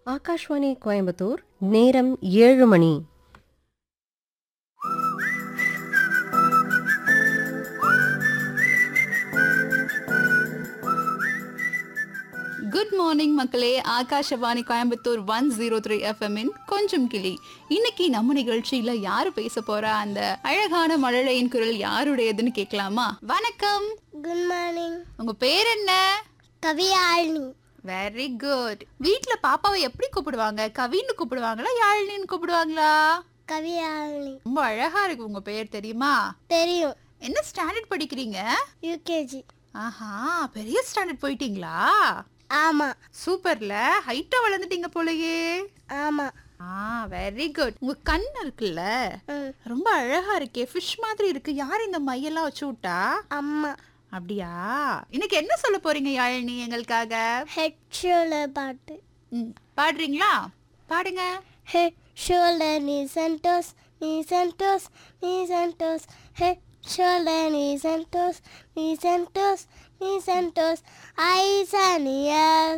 ஆகாஷ்வாணி கோயம்புத்தூர் நேரம் ஏழு மணி good morning மக்களே Akashvani Coimbatore one zero three எஃப்எம்மின் கொஞ்சம் கிளி இன்னைக்கு நம்ம நிகழ்ச்சியில யாரு பேச போறா அந்த அழகான மழலையின் குரல் யாருடையதுன்னு கேட்கலாமா வணக்கம் குட் மார்னிங் உங்க பேர் என்ன கவியாழினி வெரி குட் வீட்ல பாப்பாவை எப்படி கூப்பிடுவாங்க கவின்னு கூப்பிடுவாங்களா யாழினின்னு கூப்பிடுவாங்களா கவியாழினி ரொம்ப அழகா இருக்கு உங்க பேர் தெரியுமா தெரியும் என்ன ஸ்டாண்டர்ட் படிக்கிறீங்க யூகேஜி ஆஹா பெரிய ஸ்டாண்டர்ட் போயிட்டீங்களா ஆமாம் சூப்பர்ல ஹைட்டா வளர்ந்துட்டீங்க போலயே ஆமாம் ஆ வெரி குட் உங்க கண் இருக்குல்ல ம் ரொம்ப அழகா இருக்கே ஃபிஷ் மாதிரி இருக்கு யார் இந்த மையெல்லாம் வச்சு விட்டா அம்மா அப்படியா இன்னைக்கு என்ன சொல்ல போறீங்க யாழினி எங்களுக்காக ஹெட் ஷோல்டர் பாட்டு ம், பாடுறீங்களா பாடுங்க head shoulder knee and toes knee and toes knee and toes head shoulder knee and toes knee and toes knee and toes eyes and years